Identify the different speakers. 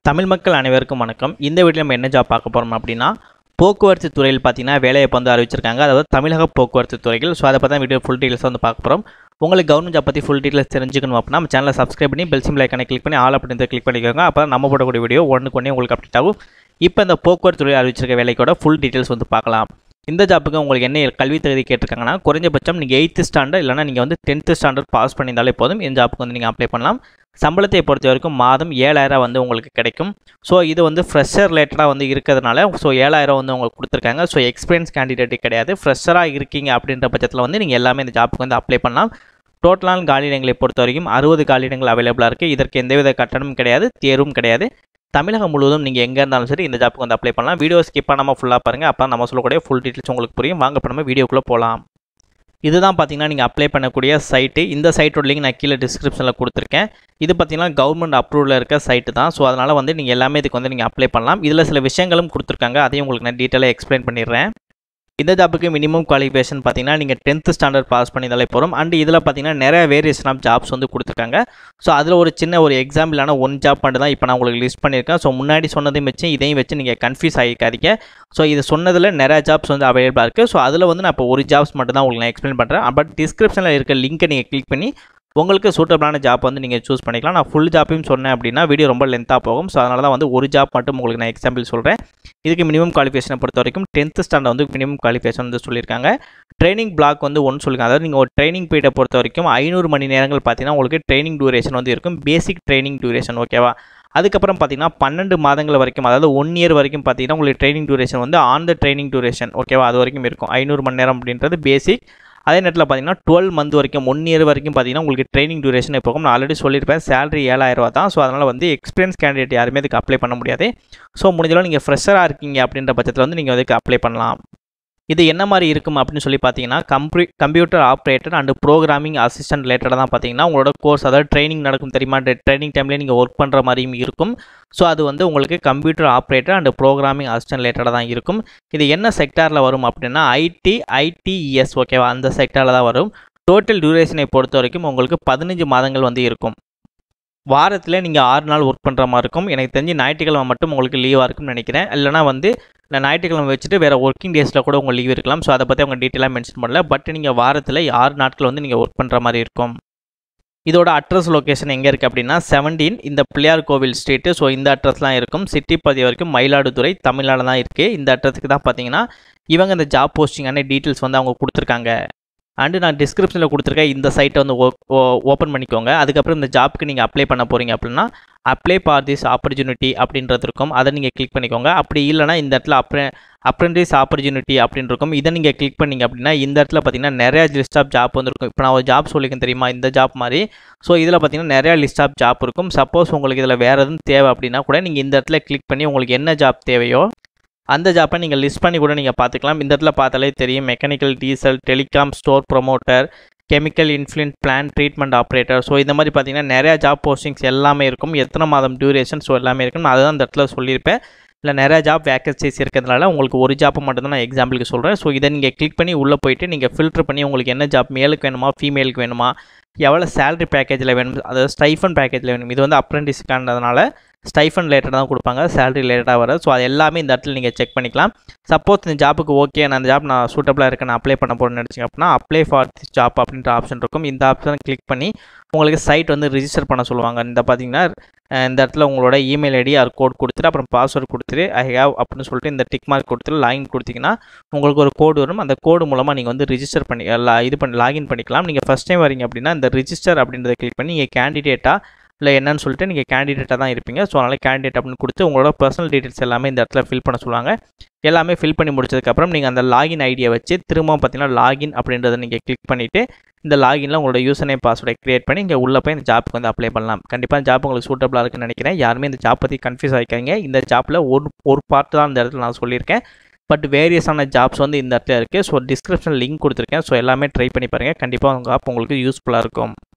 Speaker 1: தமிழ் மக்கள் அனைவருக்கும் வணக்கம் இந்த வீடியோ நம்ம என்ன ஜாப் பார்க்க போகிறோம் அப்படின்னா போக்குவரத்து துறையில் பார்த்தீங்கன்னா வேலைவாய்ப்பு வந்து அறிவிச்சிருக்காங்க அதாவது தமிழக போக்குவரத்து துறைகள் ஸோ அதை பற்றி தான் வீடியோ ஃபுல் டீட்டெயில்ஸ் வந்து பார்க்க போகிறோம் உங்களுக்கு கவர்மெண்ட் ஜாப் பற்றி ஃபுல் டீட்டெயில்ஸ் தெரிஞ்சுக்கணும் அப்படின்னா நம்ம சேனலை சப்ஸ்கிரைப் பண்ணி பெல் சிம்பிள் ஐக்கனை கிளிக் பண்ணி ஆல் அப்படின்னு கிளிக் பண்ணிக்கோங்க அப்போ நம்ம போடக்கூடிய வீடியோ ஒன்றுக்கு ஒன்றே உங்களுக்கு அப்டேட் ஆகும் இப்போ இந்த போக்குவரத்து துறை அறிவிச்சிருக்க வேலைக்கோட ஃபுல் டீட்டெயில்ஸ் வந்து பார்க்கலாம் இந்த ஜாப்புக்கு உங்களுக்கு என்ன கல்வி தகுதி கேட்டிருக்காங்கன்னா குறைஞ்சபட்சம் நீங்கள் எயித்து ஸ்டாண்டர்ட் இல்லைனா நீங்கள் வந்து டென்த்து ஸ்டாண்டர்ட் பாஸ் பண்ணியிருந்தாலே போதும் இந்த ஜாப்புக்கு வந்து நீங்கள் அப்ளை பண்ணலாம் சம்பளத்தை பொறுத்த வரைக்கும் மாதம் ஏழாயிரம் வந்து உங்களுக்கு கிடைக்கும் ஸோ இது வந்து ஃப்ரெஷர் ரிலேட்டடாக வந்து இருக்கிறதுனால ஸோ ஏழாயிரம் வந்து உங்களுக்கு கொடுத்துருக்காங்க ஸோ எக்ஸ்பீரியன்ஸ் கேண்டிடேட் கிடையாது ஃப்ரெஷராக இருக்கீங்க அப்படின்ற பட்சத்தில் வந்து நீங்கள் எல்லாமே இந்த ஜாப்புக்கு வந்து அப்ளை பண்ணலாம் டோட்டலான காலியிடங்களை பொறுத்த வரைக்கும் அறுபது காலியிடங்கள் அவைலபிளாக இருக்குது இதற்கு எந்தவித கட்டணமும் கிடையாது தேர்வும் கிடையாது தமிழகம் முழுவதும் நீங்கள் எங்கே இருந்தாலும் சரி இந்த ஜாப்புக்கு வந்து அப்ளை பண்ணலாம் வீடியோ ஸ்கிப் பண்ணாமல் ஃபுல்லாக பாருங்கள் அப்போ நம்ம சொல்லக்கூடிய ஃபுல் டீட்டெயில்ஸ் உங்களுக்கு புரியும் வாங்க இப்போ நம்ம வீடியோக்குள்ளே போகலாம் இதுதான் பார்த்தீங்கன்னா நீங்கள் அப்ளை பண்ணக்கூடிய சைட்டு இந்த சைட்டோட லிங்க் நான் கீழே டிஸ்கிரிப்ஷனில் கொடுத்துருக்கேன் இது பார்த்தீங்கன்னா கவர்மெண்ட் அப்ரூவலில் இருக்க சைட்டு தான் ஸோ அதனால் வந்து நீங்கள் எல்லாமே இதுக்கு வந்து நீங்கள் அப்ளை பண்ணலாம் இதில் சில விஷயங்களும் கொடுத்துருக்காங்க அதையும் உங்களுக்கு நான் டீட்டெயிலாக எக்ஸ்பிளைன் பண்ணிடுறேன் இந்த ஜாப்புக்கு மினிமம் குவாலிஃபிகேஷன் பார்த்தீங்கன்னா நீங்கள் டென்த்து ஸ்டாண்டர்ட் பாஸ் பண்ணியிருந்தாலே போகிறோம் அண்ட் இதில் பார்த்தீங்கன்னா நிறைய வேரியேஷன் ஆஃப் ஜாப்ஸ் வந்து கொடுத்துருக்காங்க ஸோ அதில் ஒரு சின்ன ஒரு எக்ஸாம்பிளான ஒன் ஜாப் மட்டும் தான் இப்போ நான் உங்களுக்கு லிஸ்ட் பண்ணியிருக்கேன் ஸோ முன்னாடி சொன்னதையும் வச்சு இதையும் வச்சு நீங்கள் கன்ஃபியூஸ் ஆகிக்காதீங்க ஸோ இது சொன்னதில் நிறைய ஜாப்ஸ் வந்து அவைலபிளாக இருக்குது ஸோ அதில் வந்து நான் இப்போ ஒரு ஜாப்ஸ் மட்டும் தான் உங்களுக்கு நான் எக்ஸ்பிளைன் பண்ணுறேன் பட் டிஸ்கிரிப்ஷனில் இருக்க லிங்க்கை நீங்கள் கிளிக் பண்ணி உங்களுக்கு சூட்டபிளான ஜாப் வந்து நீங்கள் சூஸ் பண்ணிக்கலாம் நான் ஃபுல் ஜாப்பையும் சொன்னேன் அப்படின்னா வீடியோ ரொம்ப லென்த்தாக போகும் ஸோ அதனால தான் வந்து ஒரு ஜாப் மட்டும் உங்களுக்கு நான் எக்ஸாம்பிள் சொல்கிறேன் இதுக்கு மினிமம் குவாலிஃபிகேஷனை பொறுத்த வரைக்கும் டென்த்து ஸ்டாண்டர்ட் வந்து மினிமம் குவாலிஃபிகேஷன் வந்து சொல்லியிருக்காங்க ட்ரைனிங் பிளாக் வந்து ஒன்று சொல்லியிருக்காங்க அதாவது நீங்கள் ஒரு ட்ரைனிங் பீரியடை பொறுத்த வரைக்கும் ஐநூறு மணி நேரங்கள் பார்த்தீங்கன்னா உங்களுக்கு ட்ரைனிங் டூரேஷன் வந்து இருக்கும் பேசிக் ட்ரைனிங் டூரேஷன் ஓகேவா அதுக்கப்புறம் பார்த்தீங்கன்னா பன்னெண்டு மாதங்கள் வரைக்கும் அதாவது ஒன் இயர் வரைக்கும் பார்த்தீங்கன்னா உங்களுக்கு ட்ரைனிங் டூரேஷன் வந்து ஆன் த ட்ரைனிங் டூரேஷன் ஓகேவா அது வரைக்கும் இருக்கும் ஐநூறு மணி நேரம் அப்படின்றது பேசிக் அதே நேரத்தில் பார்த்தீங்கன்னா டுவெல் மந்த் வரைக்கும் ஒன் இயர் வரைக்கும் பார்த்தீங்கன்னா உங்களுக்கு ட்ரைனிங் டூரேஷன் இப்போ நான் ஆல்ரெடி சொல்லியிருப்பேன் சேலரி ஏழாயிரரூவா தான் ஸோ அதனால் வந்து எக்ஸ்பீரியன்ஸ் கேண்டிடேட் யாருமே இதுக்கு அப்ளை பண்ண முடியாது ஸோ முடிஞ்சளவு நீங்கள் ஃப்ரெஷராக இருக்கீங்க அப்படின்ற பட்சத்தில் வந்து நீங்கள் அதுக்கு அப்ளை பண்ணலாம் இது என்ன மாதிரி இருக்கும் அப்படின்னு சொல்லி பார்த்தீங்கன்னா கம்ப்யூ computer operator and programming assistant ரிலேட்டடாக தான் பார்த்தீங்கன்னா உங்களோட கோர்ஸ் அதாவது ட்ரைனிங் நடக்கும் தெரியுமா ட்ரைனிங் டைம்லேயே நீங்கள் ஒர்க் பண்ணுற மாதிரியும் இருக்கும் ஸோ அது வந்து உங்களுக்கு computer operator and programming assistant ரிலேட்டடாக தான் இருக்கும் இது என்ன செக்டாரில் வரும் அப்படின்னா ஐடி ஐடிஇஎஸ் ஓகேவா அந்த செக்டாரில் தான் வரும் டோட்டல் டியூரேஷனை பொறுத்த வரைக்கும் உங்களுக்கு பதினஞ்சு மாதங்கள் வந்து இருக்கும் வாரத்தில் நீங்கள் ஆறு நாள் ஒர்க் பண்ணுற மாதிரி இருக்கும் எனக்கு தெரிஞ்சு ஞாயிற்றுக்கிழமை மட்டும் உங்களுக்கு லீவாக இருக்கும்னு நினைக்கிறேன் இல்லைனா வந்து நான் ஞாயிற்றுக்கிழமை வச்சுட்டு வேறு ஒர்க்கிங் டேஸில் கூட உங்கள் லீவ் இருக்கலாம் ஸோ அதை பற்றி அவங்க டீட்டெயிலாக மென்ஷன் பண்ணல பட் நீங்கள் வாரத்தில் ஆறு நாட்கள் வந்து நீங்கள் ஒர்க் பண்ணுற மாதிரி இருக்கும் இதோட அட்ரஸ் லொக்கேஷன் எங்கே இருக்குது அப்படின்னா செவன்டீன் இந்த பிள்ளையார் கோவில் ஸ்ட்ரீட்டு ஸோ இந்த அட்ரஸ்லாம் இருக்கும் சிட்டி பதி வரைக்கும் மயிலாடுதுறை தமிழ்நாடு தான் இருக்குது இந்த அட்ரஸுக்கு தான் பார்த்தீங்கன்னா இவங்க இந்த ஜாப் போஸ்டிங்கான டீட்டெயில்ஸ் வந்து அவங்க கொடுத்துருக்காங்க அண்டு நான் டிஸ்கிரிப்ஷனில் கொடுத்துருக்கேன் இந்த சைட்டை வந்து ஓப்பன் பண்ணிக்கோங்க அதுக்கப்புறம் இந்த ஜாப்புக்கு நீங்கள் அப்ளை பண்ண போகிறீங்க அப்படின்னா அப்ளை ஃபார் திஸ் ஆப்பர்ச்சுனிட்டி அப்படின்றது இருக்கும் அதை நீங்கள் கிளிக் பண்ணிக்கோங்க அப்படி இல்லைனா இந்த இடத்துல அப்ரெ அப்ரெண்டிஸ் ஆப்பர்ச்சுனிட்டி அப்படின்னு இருக்கும் இதை நீங்கள் கிளிக் பண்ணிங்க அப்படின்னா இந்த இடத்துல பார்த்தீங்கன்னா நிறையா லிஸ்ட் ஆஃப் ஜாப் வந்துருக்கும் இப்போ நான் ஒரு ஜாப் சொல்லிக்கேன் தெரியுமா இந்த ஜாப் மாதிரி ஸோ இதில் பார்த்தீங்கன்னா நிறையா லிஸ்ட் ஆஃப் ஜாப் இருக்கும் சப்போஸ் உங்களுக்கு இதில் வேறு எதுவும் தேவை அப்படின்னா கூட நீங்கள் இந்த இடத்துல கிளிக் பண்ணி உங்களுக்கு என்ன ஜாப் தேவையோ அந்த ஜாப்பை நீங்கள் லிஸ்ட் பண்ணி கூட நீங்கள் பார்த்துக்கலாம் இந்த இடத்துல பார்த்தாலே தெரியும் mechanical diesel telecom store promoter chemical influent plan treatment operator so இந்த மாதிரி பார்த்தீங்கன்னா நிறையா ஜாப் போஸ்டிங்ஸ் எல்லாமே இருக்கும் எத்தனை மாதம் டியூரேஷன் ஸோ எல்லாமே இருக்கும் நான் அதுதான் இந்த இடத்துல சொல்லியிருப்பேன் இல்லை நிறையா ஜாப் வேக்கன்சிஸ் இருக்கிறதுனால உங்களுக்கு ஒரு ஜாப்பை மட்டும் தான் நான் எக்ஸாம்பிளுக்கு சொல்கிறேன் ஸோ இதை நீங்கள் கிளிக் பண்ணி உள்ளே போயிட்டு நீங்கள் ஃபில்டர் பண்ணி உங்களுக்கு என்ன ஜாப் மேலுக்கு வேணுமா ஃபீமேலுக்கு வேணுமா எவ்வளோ சேலரி பேக்கேஜில் வேணும் அதாவது ஸ்டைஃபன் பேக்கேஜில் வேணும் இது வந்து அப்ரெண்டிஸ்க்கானதுனால ஸ்டைஃபன் ரிலேட்டட் தான் கொடுப்பாங்க சேலரி ரிலேட்டடாக வர ஸோ அது எல்லாமே இந்த இடத்துல நீங்கள் செக் பண்ணிக்கலாம் சப்போஸ் இந்த ஜாப்புக்கு ஓகே நான் இந்த ஜாப் நான் சூட்டபிளாக இருக்கேன் நான் அப்ளை பண்ண போகிறேன்னு நினச்சிங்க அப்படின்னா அப்ளை ஃபார் திஸ் ஜாப் அப்படின்ற ஆப்ஷன் இருக்கும் இந்த ஆப்ஷனை கிளிக் பண்ணி உங்களுக்கு சைட் வந்து ரிஜிஸ்டர் பண்ண சொல்லுவாங்க இந்த பார்த்தீங்கன்னா இந்த இடத்துல உங்களோட இமெயில் ஐடி ஆர் கோட் கொடுத்துட்டு அப்புறம் பாஸ்வேர்டு கொடுத்துட்டு ஐ ஹேவ் அப்படின்னு சொல்லிட்டு இந்த டிக் மார்க் கொடுத்துட்டு லாகின் கொடுத்தீங்கன்னா உங்களுக்கு ஒரு கோடு வரும் அந்த கோடு மூலமாக நீங்கள் வந்து ரிஜிஸ்டர் பண்ணி இது பண்ணி லாகின் பண்ணிக்கலாம் நீங்கள் ஃபஸ்ட் டைம் வரீங்க அப்படின்னா இந்த ரிஜிஸ்டர் அப்படின்றத கிளிக் பண்ணி நீங்கள் கேண்டிடேட்டாக இல்லை என்னன்னு சொல்லிட்டு நீங்கள் கேண்டிடேட்டாக தான் இருப்பீங்க ஸோ அதனால் கேண்டிடேட் அப்படின்னு கொடுத்து உங்களோட பர்சனல் டீட்டெயில்ஸ் எல்லாமே இந்த இடத்துல ஃபில் பண்ண சொல்லுவாங்க எல்லாமே ஃபில் பண்ணி முடிச்சதுக்கப்புறம் நீங்கள் அந்த லாகின் ஐடியை வச்சு திரும்பவும் பார்த்தீங்கன்னா லாகின் அப்படின்றத நீங்கள் கிளிக் பண்ணிவிட்டு இந்த லாகினில் உங்களோட யூசர் நேம் பாஸ்வேர்டை க்ரியேட் பண்ணி இங்கே உள்ளே போய் இந்த ஜாப்புக்கு வந்து அப்ளை பண்ணலாம் கண்டிப்பாக ஜாப் உங்களுக்கு சூட்டபிளாக இருக்குன்னு நினைக்கிறேன் யாருமே இந்த ஜாப் பற்றி கன்ஃபியூஸ் ஆகிக்காங்க இந்த ஜாப்பில் ஒரு ஒரு பார்ட் தான் இந்த இடத்துல நான் சொல்லியிருக்கேன் பட் வேரியஸான ஜாப்ஸ் வந்து இந்த இடத்துல இருக்குது ஸோ டிஸ்கிரிப்ஷன் லிங்க் கொடுத்துருக்கேன் ஸோ எல்லாமே ட்ரை பண்ணி பாருங்கள் கண்டிப்பாக உங்கள் ஆப் உங்களுக்கு யூஸ்ஃபுல்லாக இருக்கும்